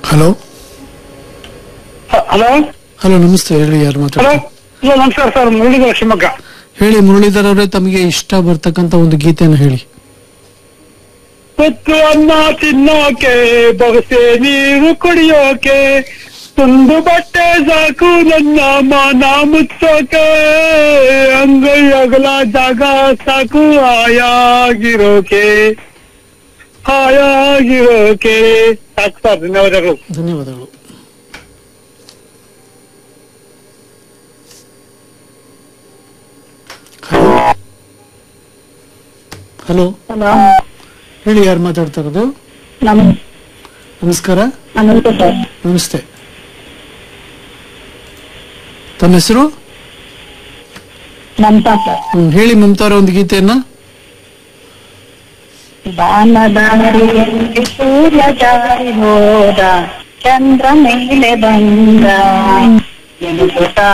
hello hello hello ನಮಸ್ತೆ ಹೇಳಿ ಯಾರು ಹಲೋ ಮಾತಾಡ್ತಾರೆ ಹಲೋ ನಮಸ್ಕಾರ ಸರ್ ಮುರಳೀಧರ ಶಿವಮೊಗ್ಗ ಹೇಳಿ ಮುರಳೀಧರ್ ಅವರೇ ತಮಗೆ ಇಷ್ಟ ಬರ್ತಕ್ಕಂತ ಒಂದು ಗೀತೆಯನ್ನು ಹೇಳಿ ತುತ್ತು ಅನ್ನ ತಿನ್ನೋಕೆ ಬೊಗಸೆ ನೀರು ಕುಡಿಯೋಕೆ ತುಂಡು ಬಟ್ಟೆ ಸಾಕು ನನ್ನ ಮಾನ ಮುಚ್ಚೋಕೆ ಅಂಗೈ ಅಗಲ ಜಾಗ ಸಾಕು ಹಾಯಾಗಿರೋಕೆ ಹಾಯಾಗಿರೋಕೆ ಸಾಕು ಸರ್ ಧನ್ಯವಾದಗಳು ಧನ್ಯವಾದಗಳು ಹಲೋ ಹಲೋ ಹೇಳಿ ಯಾರು ಮಾತಾಡ್ತಾ ಇರೋದು ನಮ್ ನಮಸ್ಕಾರ ನಮಸ್ತೆ ಸರ್ ನಮಸ್ತೆ ತಮ್ಮ ಹೆಸರು ಮಮತಾ ಸರ್ ಹ್ಮ್, ಹೇಳಿ ಮಮತಾರ ಒಂದು ಗೀತೆಯನ್ನ ಬಾನದಾರಿಯಲ್ಲಿ ಸೂರ್ಯ ಜಾರಿ ಹೋದ ಚಂದ್ರ ಮೇಲೆ ಬಂದ ಎನುಕುತ್ತಾ